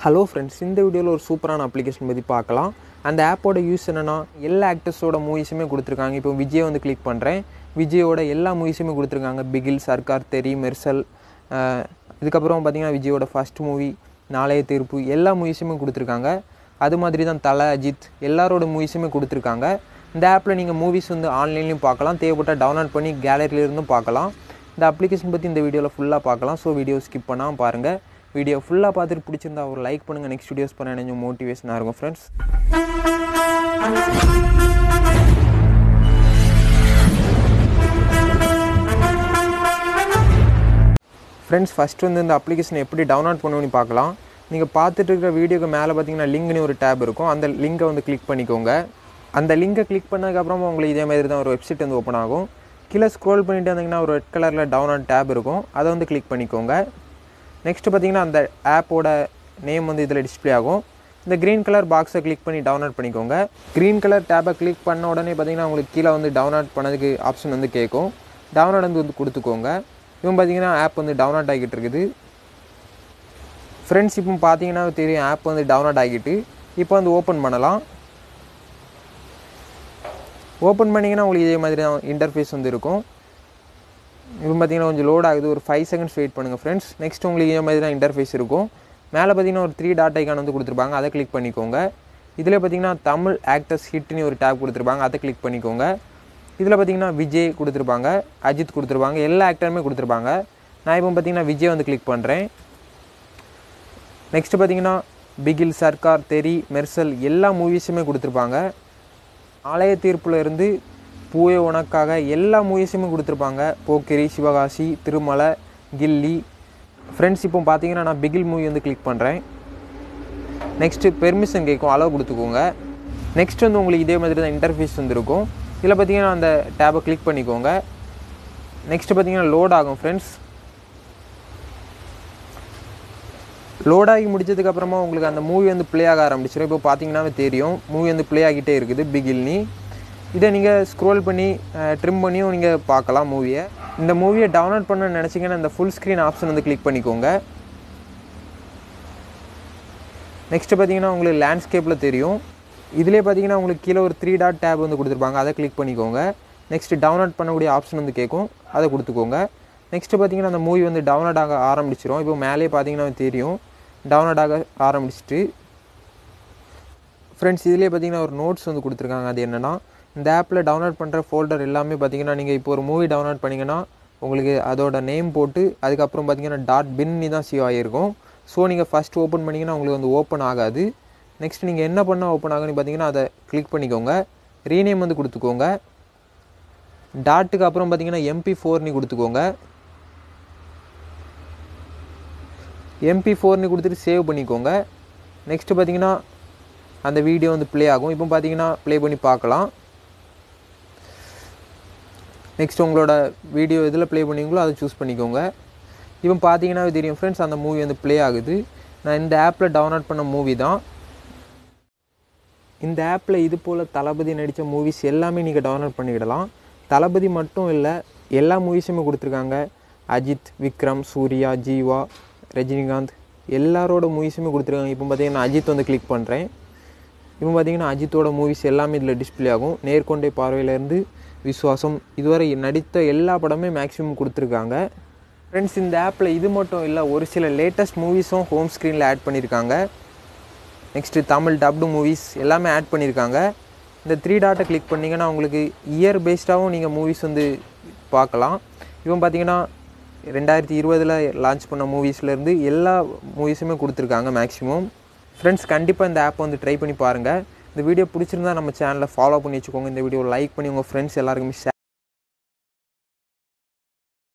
hello friends இந்த வீடியோவில் ஒரு சூப்பரான அப்ளிகேஷன் பற்றி பார்க்கலாம் அந்த ஆப்போட யூஸ் என்னென்னா எல்லா ஆக்டர்ஸோட மூவிஸுமே கொடுத்துருக்காங்க இப்போ விஜய் வந்து கிளிக் பண்ணுறேன் விஜயோட எல்லா மூவிஸுமே கொடுத்துருக்காங்க பிகில் சர்க்கார் தெரி மெர்சல் அஹ், இதுக்கப்புறம் பார்த்தீங்கன்னா விஜயோட ஃபர்ஸ்ட் மூவி நாளைய தீர்ப்பு எல்லா மூவிஸுமே கொடுத்துருக்காங்க அது மாதிரி தான் தலை அஜித் எல்லாரோட மூவிஸுமே கொடுத்துருக்காங்க இந்த ஆப்பில் நீங்கள் மூவிஸ் வந்து ஆன்லைன்லையும் பார்க்கலாம் தேவைப்பட்டால் டவுன்லோட் பண்ணி கேலரியில இருந்தும் பார்க்கலாம் இந்த அப்ளிகேஷன் பற்றி இந்த வீடியோவில் ஃபுல்லாக பார்க்கலாம் ஸோ வீடியோ ஸ்கிப் பண்ணாமல் பாருங்கள் வீடியோ ஃபுல்லாக பார்த்துட்டு பிடிச்சிருந்தா ஒரு லைக் பண்ணுங்கள் நெக்ஸ்ட் வீடியோஸ் பண்ண எனக்கு மோட்டிவேஷனாக இருக்கும் ஃப்ரெண்ட்ஸ் ஃப்ரெண்ட்ஸ் ஃபஸ்ட்டு வந்து இந்த அப்ளிகேஷன் எப்படி டவுன்லோட் பண்ணணும்னு பார்க்கலாம் நீங்கள் பார்த்துட்டு இருக்கிற வீடியோக்கு மேலே பார்த்தீங்கன்னா லிங்க்னு ஒரு டேப் இருக்கும் அந்த லிங்கை வந்து கிளிக் பண்ணிக்கோங்க அந்த லிங்கை கிளிக் பண்ணதுக்கப்புறமா உங்களுக்கு இதே மாதிரி தான் ஒரு வெப்சைட் வந்து ஓப்பன் ஆகும் கீழே ஸ்க்ரோல் பண்ணிட்டு வந்தீங்கன்னா ஒரு ரெட் கலரில் டவுன்லோட் டேப் இருக்கும் அதை வந்து கிளிக் பண்ணிக்கோங்க நெக்ஸ்ட்டு பார்த்தீங்கன்னா அந்த ஆப்போட நேம் வந்து இதில் டிஸ்ப்ளே ஆகும் இந்த க்ரீன் கலர் பாக்ஸை கிளிக் பண்ணி டவுன்லோட் பண்ணிக்கோங்க க்ரீன் கலர் டேப்பை கிளிக் பண்ண உடனே பார்த்தீங்கன்னா உங்களுக்கு கீழே வந்து டவுன்லோட் பண்ணதுக்கு ஆப்ஷன் வந்து கேட்கும் டவுன்லோட் வந்து வந்து கொடுத்துக்கோங்க இவன் பார்த்தீங்கன்னா ஆப் வந்து டவுன்லோட் ஆகிட்டு இருக்குது ஃப்ரெண்ட்ஸ் இப்போ பார்த்தீங்கன்னா தெரியும் ஆப் வந்து டவுன்லோட் ஆகிட்டு இப்போ வந்து ஓப்பன் பண்ணலாம் ஓப்பன் பண்ணிங்கன்னா உங்களுக்கு இதே மாதிரி தான் இன்டர்ஃபேஸ் வந்து இருக்கும் இப்போ பார்த்தீங்கன்னா கொஞ்சம் லோட் ஆகுது ஒரு ஃபைவ் செகண்ட்ஸ் வெயிட் பண்ணுங்கள் ஃப்ரெண்ட்ஸ் நெக்ஸ்ட் உங்களுக்கு இதே மாதிரி தான் இன்டர்ஃபேஸ் இருக்கும் மேலே பார்த்தீங்கன்னா ஒரு த்ரீ டாட் ஐக்கான் வந்து கொடுத்துருப்பாங்க அதை கிளிக் பண்ணிக்கோங்க இதில் பார்த்தீங்கன்னா தமிழ் ஆக்டர்ஸ் ஹிட்னு ஒரு டேப் கொடுத்துருப்பாங்க அதை கிளிக் பண்ணிக்கோங்க இதில் பார்த்தீங்கன்னா விஜய் கொடுத்துருப்பாங்க அஜித் கொடுத்துருப்பாங்க எல்லா ஆக்டருமே கொடுத்துருப்பாங்க நான் இப்போ பார்த்தீங்கன்னா விஜய் வந்து கிளிக் பண்ணுறேன் நெக்ஸ்ட் பார்த்தீங்கன்னா பிகில் சர்க்கார் தெரி மெர்சல் எல்லா மூவிஸுமே கொடுத்துருப்பாங்க ஆலய தீர்ப்புல இருந்து பூவே உனக்காக எல்லா மூவிஸுமே கொடுத்துருப்பாங்க போக்கிரி சிவகாசி திருமலை கில்லி ஃப்ரெண்ட்ஸ் இப்போ பார்த்தீங்கன்னா நான் பிகில் மூவி வந்து கிளிக் பண்ணுறேன் நெக்ஸ்ட்டு பெர்மிஷன் கேட்கும் அளவு கொடுத்துக்கோங்க நெக்ஸ்ட் வந்து உங்களுக்கு இதே மாதிரி தான் இன்டர்ஃபேஸ் வந்துருக்கும் இதில் பார்த்தீங்கன்னா அந்த டேபை கிளிக் பண்ணிக்கோங்க நெக்ஸ்ட் பார்த்தீங்கன்னா லோட் ஆகும் ஃப்ரெண்ட்ஸ் லோட் ஆகி முடிச்சதுக்கப்புறமா உங்களுக்கு அந்த மூவி வந்து ப்ளே ஆக ஆரம்பிச்சிடும் இப்போ பார்த்தீங்கன்னாவே தெரியும் மூவி வந்து ப்ளே ஆகிட்டே இருக்குது பிகில்னி இதை நீங்கள் ஸ்க்ரோல் பண்ணி ட்ரிம் பண்ணியும் நீங்கள் பார்க்கலாம் மூவியை இந்த மூவியை டவுன்லோட் பண்ண நினச்சிங்கன்னா இந்த ஃபுல் ஸ்க்ரீன் ஆப்ஷன் வந்து கிளிக் பண்ணிக்கோங்க நெக்ஸ்ட்டு பார்த்தீங்கன்னா உங்களுக்கு லேண்ட்ஸ்கேப்பில் தெரியும் இதிலே பார்த்தீங்கன்னா உங்களுக்கு கீழே ஒரு த்ரீ டாட் டேப் வந்து கொடுத்துருப்பாங்க அதை கிளிக் பண்ணிக்கோங்க நெக்ஸ்ட் டவுன்லோட் பண்ணக்கூடிய ஆப்ஷன் வந்து கேட்கும் அதை கொடுத்துக்கோங்க நெக்ஸ்ட்டு பார்த்தீங்கன்னா அந்த மூவி வந்து டவுன்லோட் ஆக ஆரம்பிச்சிரும் இப்போ மேலே பார்த்தீங்கன்னா தெரியும் டவுன்லோட் ஆக ஆரம்பிச்சிட்டு ஃப்ரெண்ட்ஸ் இதிலே பார்த்தீங்கன்னா ஒரு நோட்ஸ் வந்து கொடுத்துருக்காங்க அது என்னென்னா இந்த ஆப்பில் டவுன்லோட் பண்ணுற ஃபோல்டர் எல்லாமே பார்த்தீங்கன்னா நீங்கள் இப்போ ஒரு மூவி டவுன்லோட் பண்ணிங்கன்னா உங்களுக்கு அதோட நேம் போட்டு அதுக்கப்புறம் பார்த்தீங்கன்னா டாட் பின்னி தான் சேவ் ஆகிருக்கும் ஸோ நீங்கள் ஃபஸ்ட் ஓப்பன் பண்ணிங்கன்னா உங்களுக்கு வந்து ஓப்பன் ஆகாது நெக்ஸ்ட் நீங்கள் என்ன பண்ணால் ஓப்பன் ஆகுன்னு பார்த்தீங்கன்னா அதை கிளிக் பண்ணிக்கோங்க ரீநேம் வந்து கொடுத்துக்கோங்க டாட்டுக்கு அப்புறம் பார்த்தீங்கன்னா எம்பி ஃபோர்னு கொடுத்துக்கோங்க எம்பி ஃபோர்னு கொடுத்துட்டு சேவ் பண்ணிக்கோங்க நெக்ஸ்ட்டு பார்த்தீங்கன்னா அந்த வீடியோ வந்து ப்ளே ஆகும் இப்போ பார்த்தீங்கன்னா ப்ளே பண்ணி பார்க்கலாம் நெக்ஸ்ட் உங்களோட வீடியோ எதில் ப்ளே பண்ணீங்களோ அதை சூஸ் பண்ணிக்கோங்க இப்போ பார்த்தீங்கன்னா தெரியும் ஃப்ரெண்ட்ஸ் அந்த மூவி வந்து ப்ளே ஆகுது நான் இந்த ஆப்பில் டவுன்லோட் பண்ண மூவி தான் இந்த ஆப்பில் இது போல் தளபதி நடித்த மூவிஸ் எல்லாமே நீங்கள் டவுன்லோட் பண்ணிக்கிடலாம் தளபதி மட்டும் இல்லை எல்லா மூவிஸுமே கொடுத்துருக்காங்க அஜித் விக்ரம் சூர்யா ஜீவா ரஜினிகாந்த் எல்லாரோட மூவிஸுமே கொடுத்துருக்காங்க இப்போ பார்த்தீங்கன்னா அஜித் வந்து கிளிக் பண்ணுறேன் இப்போ பார்த்தீங்கன்னா அஜித்தோட மூவிஸ் எல்லாமே இதில் டிஸ்ப்ளே ஆகும் நேர்கொண்டை பார்வையிலேருந்து விஸ்வாசம் இதுவரை நடித்த எல்லா படமே மேக்ஸிமம் கொடுத்துருக்காங்க ஃப்ரெண்ட்ஸ் இந்த ஆப்பில் இது மட்டும் இல்லை ஒரு சில லேட்டஸ்ட் மூவிஸும் ஹோம் ஸ்க்ரீனில் ஆட் பண்ணியிருக்காங்க நெக்ஸ்ட்டு தமிழ் டப்டு மூவிஸ் எல்லாமே ஆட் பண்ணியிருக்காங்க இந்த த்ரீ டாட்டை கிளிக் பண்ணிங்கன்னா உங்களுக்கு இயர் பேஸ்டாகவும் நீங்கள் மூவிஸ் வந்து பார்க்கலாம் இவன் பார்த்தீங்கன்னா ரெண்டாயிரத்தி இருபதில் லான்ச் பண்ண மூவிஸ்லேருந்து எல்லா மூவிஸுமே கொடுத்துருக்காங்க மேக்ஸிமம் ஃப்ரெண்ட்ஸ் கண்டிப்பாக இந்த ஆப் வந்து ட்ரை பண்ணி பாருங்கள் இந்த வீடியோ பிடிச்சிருந்தா நம்ம சேனலை ஃபாலோ பண்ணி வச்சுக்கோங்க இந்த வீடியோ லைக் பண்ணி உங்கள் ஃப்ரெண்ட்ஸ் எல்லாருக்குமே ஷேர்